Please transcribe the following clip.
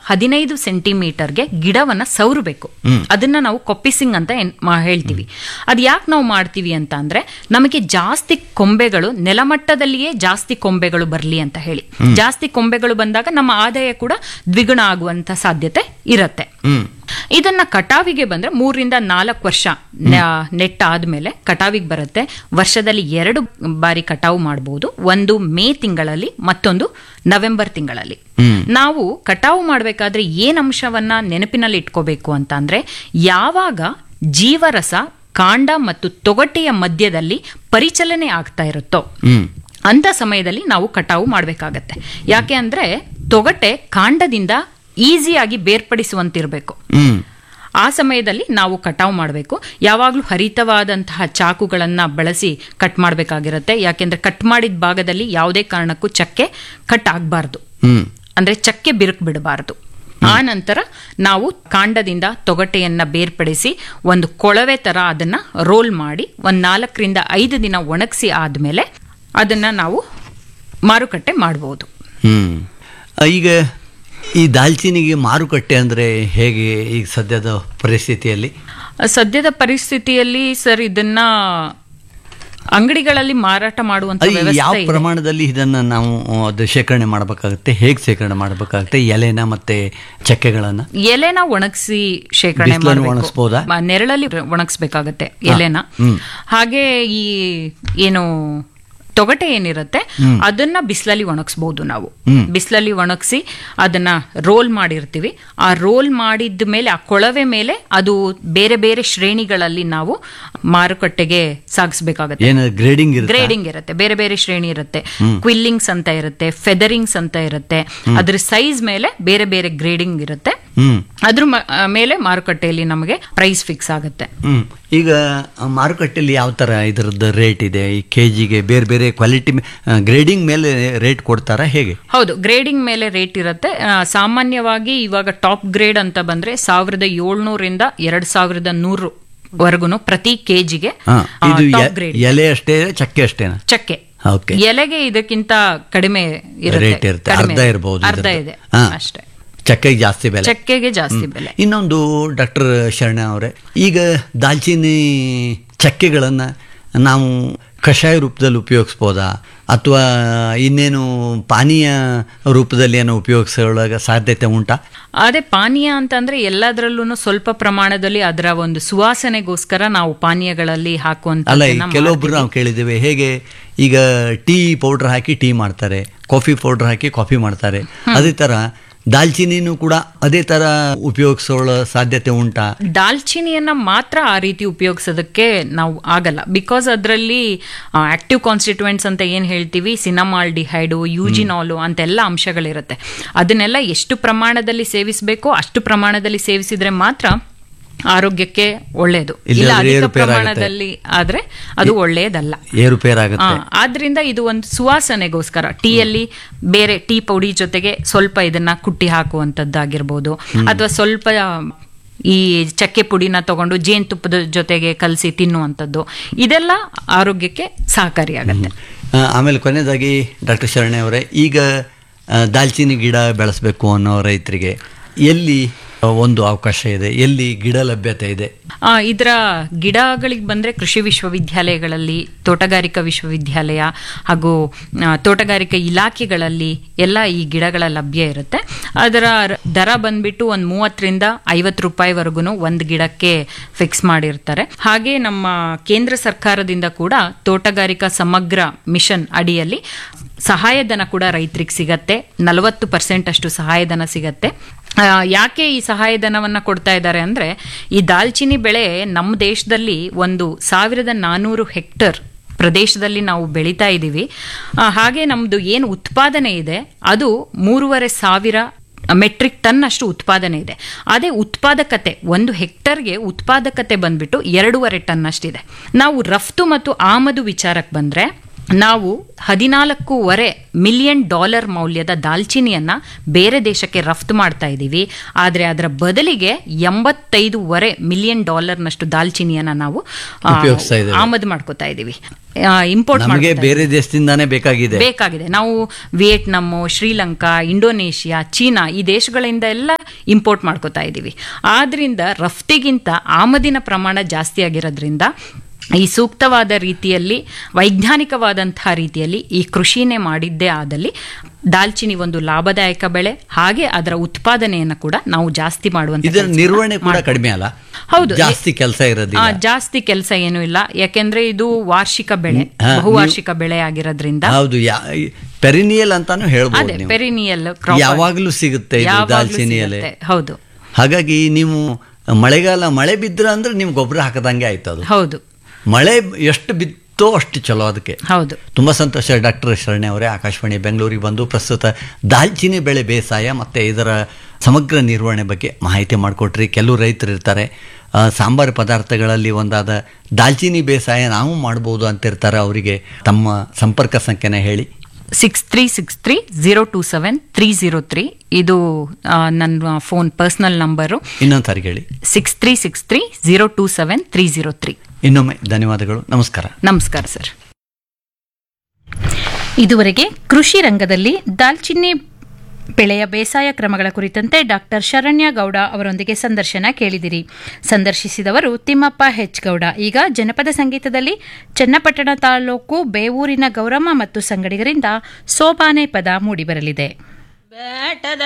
ಹದಿನೈದು ಸೆಂಟಿಮೀಟರ್ಗೆ ಗಿಡವನ್ನ ಸೌರಬೇಕು ಅದನ್ನ ನಾವು ಕೊಪ್ಪಿಸಿಂಗ್ ಅಂತ ಏನ್- ಮಾ- ಹೇಳ್ತೀವಿ ಅದು ಯಾಕೆ ನಾವು ಮಾಡ್ತೀವಿ ಅಂತ ಅಂದ್ರೆ ನಮಗೆ ಜಾಸ್ತಿ ಕೊಂಬೆಗಳು ನೆಲಮಟ್ಟದಲ್ಲಿಯೇ ಜಾಸ್ತಿ ಕೊಂಬೆಗಳು ಬರಲಿ ಅಂತ ಹೇಳಿ ಜಾಸ್ತಿ ಕೊಂಬೆಗಳು ಬಂದಾಗ ನಮ್ಮ ಆದಾಯ ಕೂಡ ದ್ವಿಗುಣ ಆಗುವಂತ ಸಾಧ್ಯತೆ ಇರತ್ತೆ ಇದನ್ನ ಕಟಾವಿಗೆ ಬಂದ್ರೆ ಮೂರರಿಂದ ನಾಲ್ಕು ವರ್ಷ ನೆಟ್ ಆದ್ಮೇಲೆ ಕಟಾವಿಗೆ ಬರುತ್ತೆ ವರ್ಷದಲ್ಲಿ ಎರಡು ಬಾರಿ ಕಟಾವು ಮಾಡಬಹುದು ಒಂದು ಮೇ ತಿಂಗಳಲ್ಲಿ ಮತ್ತೊಂದು ನವೆಂಬರ್ ತಿಂಗಳಲ್ಲಿ ನಾವು ಕಟಾವು ಮಾಡಬೇಕಾದ್ರೆ ಏನ್ ಅಂಶವನ್ನ ನೆನಪಿನಲ್ಲಿ ಇಟ್ಕೋಬೇಕು ಅಂತ ಅಂದ್ರೆ ಯಾವಾಗ ಜೀವರಸ ಕಾಂಡ ಮತ್ತು ತೊಗಟೆಯ ಮಧ್ಯದಲ್ಲಿ ಪರಿಚಲನೆ ಆಗ್ತಾ ಇರುತ್ತೋ ಅಂತ ಸಮಯದಲ್ಲಿ ನಾವು ಕಟಾವು ಮಾಡಬೇಕಾಗತ್ತೆ ಯಾಕೆ ಅಂದ್ರೆ ತೊಗಟೆ ಕಾಂಡದಿಂದ ಈಸಿಯಾಗಿ ಬೇರ್ಪಡಿಸುವಂತಿರಬೇಕು ಹ್ಮ್ ಆ ಸಮಯದಲ್ಲಿ ನಾವು ಕಟಾವು ಮಾಡಬೇಕು ಯಾವಾಗಲೂ ಹರಿತವಾದಂತಹ ಚಾಕುಗಳನ್ನು ಬಳಸಿ ಕಟ್ ಮಾಡಬೇಕಾಗಿರುತ್ತೆ ಯಾಕೆಂದ್ರೆ ಕಟ್ ಮಾಡಿದ ಭಾಗದಲ್ಲಿ ಯಾವುದೇ ಕಾರಣಕ್ಕೂ ಚಕ್ಕೆ ಕಟ್ ಆಗಬಾರ್ದು ಹ್ಮ್ ಅಂದ್ರೆ ಚಕ್ಕೆ ಬಿರುಕು ಬಿಡಬಾರದು ಆ ನಂತರ ನಾವು ಕಾಂಡದಿಂದ ತೊಗಟೆಯನ್ನ ಬೇರ್ಪಡಿಸಿ ಒಂದು ಕೊಳವೆ ತರ ಅದನ್ನ ರೋಲ್ ಮಾಡಿ ಒಂದ್ ನಾಲ್ಕರಿಂದ ಐದು ದಿನ ಒಣಗಿಸಿ ಆದ್ಮೇಲೆ ಅದನ್ನ ನಾವು ಮಾರುಕಟ್ಟೆ ಮಾಡಬಹುದು ಹ್ಮ್ ಆ, ಈಗ ಈ ದಾಲ್ಚಿನಿಗೆ ಮಾರುಕಟ್ಟೆ ಅಂದ್ರೆ ಹೇಗೆ ಈಗ ಸದ್ಯದ ಪರಿಸ್ಥಿತಿಯಲ್ಲಿ ಸದ್ಯದ ಪರಿಸ್ಥಿತಿಯಲ್ಲಿ ಸರ್ ಇದನ್ನ ಅಂಗಡಿಗಳಲ್ಲಿ ಮಾರಾಟ ಮಾಡುವಂತ ಅದು ಯಾವ ವ್ಯವಸ್ಥೆ ಇದೆ. ಪ್ರಮಾಣದಲ್ಲಿ ಇದನ್ನ ನಾವು ಅದು ಶೇಖರಣೆ ಮಾಡಬೇಕಾಗುತ್ತೆ ಹೇಗೆ ಶೇಖರಣೆ ಮಾಡಬೇಕಾಗುತ್ತೆ ಎಲೆನ ಮತ್ತೆ ಚಕ್ಕೆಗಳನ್ನ ಎಲೆನ ಒಣಗಿಸಿ ಶೇಖರಣೆ ಬಿಸ್ಲಲ್ಲಿ ಮಾಡ್ಬೇಕು. ಒಣಗಿಸ್ಬೋದಾ? ಮ- ನೆರಳಲ್ಲಿ ಒಣಗಿಸ್ಬೇಕಾಗತ್ತೆ ಎಲೆನ ಹಾಗೆ ಈ ಏನು ತೊಗಟೆ ಏನಿರುತ್ತೆ ಅದನ್ನ ಬಿಸಿಲಲ್ಲಿ ಒಣಗಿಸ್ಬೋದು ನಾವು ಬಿಸಿಲಲ್ಲಿ ಒಣಗಿಸಿ ಅದನ್ನ ರೋಲ್ ಮಾಡಿರ್ತೀವಿ ಆ ರೋಲ್ ಮಾಡಿದ ಮೇಲೆ ಆ ಕೊಳವೆ ಮೇಲೆ ಅದು ಬೇರೆ ಬೇರೆ ಶ್ರೇಣಿಗಳಲ್ಲಿ ನಾವು ಮಾರುಕಟ್ಟೆಗೆ ಸಾಗಿಸ್ಬೇಕಾಗತ್ತೆ ಏನು ಗ್ರೇಡಿಂಗ್ ಇರುತ್ತೆ ಗ್ರೇಡಿಂಗ್ ಇರುತ್ತೆ ಬೇರೆ ಬೇರೆ ಶ್ರೇಣಿ ಇರುತ್ತೆ ಕ್ವಿಲ್ಲಿಂಗ್ಸ್ ಅಂತ ಇರುತ್ತೆ ಫೆದರಿಂಗ್ಸ್ ಅಂತ ಇರುತ್ತೆ ಅದ್ರ ಸೈಜ್ ಮೇಲೆ ಬೇರೆ ಬೇರೆ ಗ್ರೇಡಿಂಗ್ ಇರುತ್ತೆ ಹ್ಮ್ ಅದ್ರ ಮ- ಆ, ಮೇಲೆ ಮಾರುಕಟ್ಟೆಯಲ್ಲಿ ನಮಗೆ ಪ್ರೈಸ್ ಫಿಕ್ಸ್ ಆಗುತ್ತೆ ಹ್ಮ್ ಈಗ ಆ, ಮಾರುಕಟ್ಟೆಯಲ್ಲಿ ಯಾವ ತರ ಇದರದ್ದು ರೇಟ್ ಇದೆ ಈ ಕೆ ಜಿಗೆ ಬೇರೆ ಬೇರೆ ಕ್ವಾಲಿಟಿ ಗ್ರೇಡಿಂಗ್ ಮೇಲೆ ರೇಟ್ ಕೊಡ್ತಾರಾ ಹೇಗೆ ಹೌದು ಗ್ರೇಡಿಂಗ್ ಮೇಲೆ ರೇಟ್ ಇರುತ್ತೆ ಆ, ಸಾಮಾನ್ಯವಾಗಿ ಇವಾಗ ಟಾಪ್ ಗ್ರೇಡ್ ಅಂತ ಬಂದ್ರೆ ಸಾವಿರದ ಏಳ್ನೂರಿಂದ ಎರಡ್ ಸಾವಿರದ ನೂರು ವರ್ಗುನು ಪ್ರತಿ ಕೆಜಿಗೆ ಹಾ, ಇದು ಟಾಪ್ ಎ- ಗ್ರೇಡ್ ಎಲೆ ಅಷ್ಟೇ ಚಕ್ಕೆ ಅಷ್ಟೇನಾ ಚಕ್ಕೆ ಓಕೆ ಎಲೆಗೆ ಇದಕ್ಕಿಂತ ಕಡಿಮೆ ರೇಟ್ ಇರುತ್ತೆ ಕಡಿಮೆ ಅರ್ಧ ಇರಬಹುದು ಅರ್ಧ ಇದೆ ಅಷ್ಟೇ ಚಕ್ಕೆಗೆ ಜಾಸ್ತಿ ಬೆಲೆ ಚಕ್ಕೆಗೆ ಜಾಸ್ತಿ ಬೆಲೆ ಇನ್ನೊಂದು ಡಾಕ್ಟರ್ ಶರಣ ಅವರೇ ಈಗ ದಾಲ್ಚಿನ್ನಿ ಚಕ್ಕೆಗಳನ್ನು ನಾವು ಕಷಾಯ ರೂಪದಲ್ಲಿ ಉಪಯೋಗಿಸ್ಬೋದಾ ಅಥವಾ ಇನ್ನೇನು ಪಾನೀಯ ರೂಪದಲ್ಲಿ ಏನೋ ಉಪಯೋಗಿಸೋಳಗ ಸಾಧ್ಯತೆ ಉಂಟಾ ಅದೇ ಪಾನೀಯ ಅಂತಂದ್ರೆ ಎಲ್ಲದರಲ್ಲೂ ಸ್ವಲ್ಪ ಪ್ರಮಾಣದಲ್ಲಿ ಅದರ ಒಂದು ಸುವಾಸನೆಗೋಸ್ಕರ ನಾವು ಪಾನೀಯಗಳಲ್ಲಿ ಹಾಕುವಂತ ಅಲ್ಲ ಈ ಕೆಲವೊಬ್ರು ನಾವು ಕೇಳಿದ್ದೇವೆ ಹೇಗೆ ಈಗ ಟೀ ಪೌಡರ್ ಹಾಕಿ ಟೀ ಮಾಡ್ತಾರೆ ಕಾಫಿ ಪೌಡರ್ ಹಾಕಿ ಕಾಫಿ ಮಾಡ್ತಾರೆ ಅದೇ ಥರ ದಾಲ್ಚಿನಿನೂ ಕೂಡ ಅದೇ ಥರ ಉಪಯೋಗಿಸೋಳ ಸಾಧ್ಯತೆ ಉಂಟಾ ದಾಲ್ಚಿನಿಯನ್ನ ಮಾತ್ರ ಆ ರೀತಿ ಉಪಯೋಗಿಸೋದಕ್ಕೆ ನಾವು ಆಗಲ್ಲ ಬಿಕಾಸ್ ಅದರಲ್ಲಿ ಆಕ್ಟಿವ್ ಕಾನ್ಸ್ಟಿಟ್ಯೂಯೆಂಟ್ಸ್ ಅಂತ ಏನ್ ಹೇಳ್ತೀವಿ ಸಿನಮಾಲ್ ಡಿಹೈಡು ಯೂಜಿನಾಲು ಅಂತೆಲ್ಲ ಅಂಶಗಳಿರುತ್ತೆ ಅದನ್ನೆಲ್ಲ ಎಷ್ಟು ಪ್ರಮಾಣದಲ್ಲಿ ಸೇವಿಸಬೇಕೋ ಅಷ್ಟು ಪ್ರಮಾಣದಲ್ಲಿ ಸೇವಿಸಿದ್ರೆ ಮಾತ್ರ ಆರೋಗ್ಯಕ್ಕೆ ಒಳ್ಳೆಯದು ಇಲ್ಲ ಇಲ್ಲಾಂದ್ರೆ ಅಧಿಕ ಏರುಪೇರಾಗುತ್ತೆ. ಪ್ರಮಾಣದಲ್ಲಿ ಆದ್ರೆ ಅದು ಒಳ್ಳೆಯದಲ್ಲ ಏರುಪೇರಾಗುತ್ತೆ ಆ, ಆದ್ರಿಂದ ಇದು ಒಂದು ಸುವಾಸನೆಗೋಸ್ಕರ ಟೀಯಲ್ಲಿ ಬೇರೆ ಟೀ ಪೌಡಿ ಜೊತೆಗೆ ಸ್ವಲ್ಪ ಇದನ್ನ ಕುಟ್ಟಿ ಹಾಕುವಂತದ್ದಾಗಿರ್ಬೋದು ಅಥವಾ ಸ್ವಲ್ಪ ಈ ಚಕ್ಕೆ ಪುಡಿನ ತಗೊಂಡು ಜೇನುತುಪ್ಪದ ಜೊತೆಗೆ ಕಲಸಿ ತಿನ್ನುವಂಥದ್ದು ಇದೆಲ್ಲ ಆರೋಗ್ಯಕ್ಕೆ ಸಹಕಾರಿಯಾಗತ್ತೆ ಆ, ಆಮೇಲೆ ಕೊನೆಯದಾಗಿ ಡಾಕ್ಟರ್ ಶರಣೆ ಅವರೇ ಈಗ ಆ, ದಾಲ್ಚಿನ್ನಿ ಗಿಡ ಬೆಳೆಸಬೇಕು ಅನ್ನೋ ರೈತರಿಗೆ ಎಲ್ಲಿ ಆ, ಒಂದು ಅವಕಾಶ ಇದೆ ಎಲ್ಲಿ ಗಿಡ ಲಭ್ಯತೆ ಇದೆ ಆ, ಇದರ ಗಿಡಗಳಿಗೆ ಬಂದ್ರೆ ಕೃಷಿ ವಿಶ್ವವಿದ್ಯಾಲಯಗಳಲ್ಲಿ ತೋಟಗಾರಿಕಾ ವಿಶ್ವವಿದ್ಯಾಲಯ ಹಾಗೂ ಆ, ತೋಟಗಾರಿಕಾ ಇಲಾಖೆಗಳಲ್ಲಿ ಎಲ್ಲ ಈ ಗಿಡಗಳ ಲಭ್ಯ ಇರುತ್ತೆ ಅದರ ರ- ದರ ಬಂದ್ಬಿಟ್ಟು ಒಂದು ಮೂವತ್ತರಿಂದ ಐವತ್ತು ರೂಪಾಯಿವರೆಗೂ ಒಂದು ಗಿಡಕ್ಕೆ ಫಿಕ್ಸ್ ಮಾಡಿರ್ತಾರೆ ಹಾಗೆ ನಮ್ಮ ಕೇಂದ್ರ ಸರ್ಕಾರದಿಂದ ಕೂಡ ತೋಟಗಾರಿಕಾ ಸಮಗ್ರ ಮಿಷನ್ ಅಡಿಯಲ್ಲಿ ಸಹಾಯಧನ ಕೂಡ ರೈತರಿಗೆ ಸಿಗತ್ತೆ ನಲವತ್ತು ಪರ್ಸೆಂಟ್ ಅಷ್ಟು ಸಹಾಯಧನ ಸಿಗತ್ತೆ ಆ, ಯಾಕೆ ಈ ಸಹಾಯಧನವನ್ನ ಕೊಡ್ತಾ ಇದ್ದಾರೆ ಅಂದ್ರೆ ಈ ದಾಲ್ಚಿನ್ನಿ ಬೆಳೆ ನಮ್ಮ ದೇಶದಲ್ಲಿ ಒಂದು ಸಾವಿರದ ನಾನೂರು ಹೆಕ್ಟರ್ ಪ್ರದೇಶದಲ್ಲಿ ನಾವು ಬೆಳೀತಾ ಇದ್ದೀವಿ ಆ, ಹಾಗೆ ನಮ್ದು ಏನು ಉತ್ಪಾದನೆ ಇದೆ ಅದು ಮೂರುವರೆ ಸಾವಿರ ಮೆಟ್ರಿಕ್ ಟನ್ ಅಷ್ಟು ಉತ್ಪಾದನೆ ಇದೆ ಅದೇ ಉತ್ಪಾದಕತೆ ಒಂದು ಹೆಕ್ಟರ್ಗೆ ಉತ್ಪಾದಕತೆ ಬಂದ್ಬಿಟ್ಟು ಎರಡೂವರೆ ಟನ್ ಅಷ್ಟಿದೆ ನಾವು ರಫ್ತು ಮತ್ತು ಆಮದು ವಿಚಾರಕ್ಕೆ ಬಂದ್ರೆ ನಾವು ಹದಿನಾಲ್ಕೂವರೆ ಮಿಲಿಯನ್ ಡಾಲರ್ ಮೌಲ್ಯದ ದಾಲ್ಚಿನಿಯನ್ನ ಬೇರೆ ದೇಶಕ್ಕೆ ರಫ್ತು ಮಾಡ್ತಾ ಇದ್ದೀವಿ ಆದರೆ ಅದರ ಬದಲಿಗೆ ಎಂಬತ್ತೈದೂವರೆ ಮಿಲಿಯನ್ ಡಾಲರ್ನಷ್ಟು ದಾಲ್ಚಿನಿಯನ್ನ ನಾವು ಆ, ಉಪಯೋಗಿಸ್ತಾ ಇದ್ದೇವೆ. ಆಮದು ಮಾಡ್ಕೋತಾ ಇದ್ದೀವಿ ಇಂಪೋರ್ಟ್ ನಮಗೆ ಬೇರೆ ದೇಶದಿಂದಾನೇ ಬೇಕಾಗಿದೆ ಬೇಕಾಗಿದೆ ನಾವು ವಿಯೆಟ್ನಾಮ್ ಶ್ರೀಲಂಕಾ ಇಂಡೋನೇಷಿಯಾ ಚೀನಾ ಈ ದೇಶಗಳಿಂದ ಎಲ್ಲ ಇಂಪೋರ್ಟ್ ಮಾಡ್ಕೋತಾ ಇದ್ದೀವಿ ಆದ್ರಿಂದ ರಫ್ತಿಗಿಂತ ಆಮದಿನ ಪ್ರಮಾಣ ಜಾಸ್ತಿ ಆಗಿರೋದ್ರಿಂದ ಈ ಸೂಕ್ತವಾದ ರೀತಿಯಲ್ಲಿ ವೈಜ್ಞಾನಿಕವಾದಂತಹ ರೀತಿಯಲ್ಲಿ ಈ ಕೃಷಿನೇ ಮಾಡಿದ್ದೇ ಆದಲ್ಲಿ ದಾಲ್ಚಿನಿ ಒಂದು ಲಾಭದಾಯಕ ಬೆಳೆ ಹಾಗೆ ಅದರ ಉತ್ಪಾದನೆಯನ್ನು ಕೂಡ ನಾವು ಜಾಸ್ತಿ ಮಾಡುವಂತ ಇದರ ಕೆಲ್ಸನ ನಿರ್ವಹಣೆ ಕೂಡ ಮಾಡ್ಬೋದು. ಕಡಿಮೆ ಅಲ್ಲ ಹೌದು ಜಾಸ್ತಿ ಕೆಲಸ ಇರೋದಿಲ್ಲ ಆ, ಜಾಸ್ತಿ ಕೆಲಸ ಏನೂ ಇಲ್ಲ ಯಾಕೆಂದ್ರೆ ಇದು ವಾರ್ಷಿಕ ಬೆಳೆ ಹಾ, ಬಹುವಾರ್ಷಿಕ ಬೆಳೆ ಆಗಿರೋದ್ರಿಂದ ಹೌದು ಪೆರಿನಿಯಲ್ ಅಂತಾನು ಹೇಳ್ಬೋದು ಅದೇ ನೀವು ಪೆರಿನಿಯಲ್ ಯಾವಾಗಲೂ ಸಿಗುತ್ತೆ ಇದು ದಾಲ್ಚಿನ್ನಿ ಎಲೆ ಹೌದು ಹಾಗಾಗಿ ನೀವು ಮಳೆಗಾಲ ಮಳೆ ಬಿದ್ರ ಅಂದ್ರೆ ನೀವು ಗೊಬ್ಬರ ಹಾಕದಂಗೆ ಆಯ್ತು ಅದು ಹೌದು ಮಳೆ ಎಷ್ಟು ಬಿತ್ತೋ ಅಷ್ಟು ಚಲೋ ಅದಕ್ಕೆ ಹೌದು ತುಂಬ ಸಂತೋಷ ಡಾಕ್ಟರ್ ಶರಣ್ಯ ಅವರೇ ಆಕಾಶವಾಣಿ ಬೆಂಗಳೂರಿಗೆ ಬಂದು ಪ್ರಸ್ತುತ ದಾಲ್ಚಿನ್ನಿ ಬೆಳೆ ಬೇಸಾಯ ಮತ್ತು ಇದರ ಸಮಗ್ರ ನಿರ್ವಹಣೆ ಬಗ್ಗೆ ಮಾಹಿತಿ ಮಾಡಿಕೊಟ್ರಿ ಕೆಲವು ರೈತರು ಇರ್ತಾರೆ ಆ, ಸಾಂಬಾರು ಪದಾರ್ಥಗಳಲ್ಲಿ ಒಂದಾದ ದಾಲ್ಚಿನ್ನಿ ಬೇಸಾಯ ನಾವು ಮಾಡ್ಬೋದು ಅಂತಿರ್ತಾರೆ ಅವರಿಗೆ ತಮ್ಮ ಸಂಪರ್ಕ ಸಂಖ್ಯೆನ ಹೇಳಿ six three six three zero two seven three zero three ಇದು ಆ, ನನ್ನ ಫೋನ್ ಪರ್ಸ್ನಲ್ ನಂಬರು ಇನ್ನೊಂದು ಸಾರಿ ಹೇಳಿ six three six three zero two seven three zero three ಇನ್ನೊಮ್ಮೆ ಧನ್ಯವಾದಗಳು ನಮಸ್ಕಾರ ನಮಸ್ಕಾರ ಸರ್ ಇದುವರೆಗೆ ಕೃಷಿ ರಂಗದಲ್ಲಿ ದಾಲ್ಚಿನ್ನಿ ಬೆಳೆಯ ಬೇಸಾಯ ಕ್ರಮಗಳ ಕುರಿತಂತೆ ಡಾಕ್ಟರ್ ಶರಣ್ಯ ಗೌಡ ಅವರೊಂದಿಗೆ ಸಂದರ್ಶನ ಕೇಳಿದಿರಿ ಸಂದರ್ಶಿಸಿದವರು ತಿಮ್ಮಪ್ಪ ಹೆಚ್ ಗೌಡ ಈಗ ಜನಪದ ಸಂಗೀತದಲ್ಲಿ ಚನ್ನಪಟ್ಟಣ ತಾಲೂಕು ಬೇವೂರಿನ ಗೌರಮ್ಮ ಮತ್ತು ಸಂಗಡಿಗರಿಂದ ಸೋಪಾನೆ ಪದ ಮೂಡಿಬರಲಿದೆ ಬೇಟದ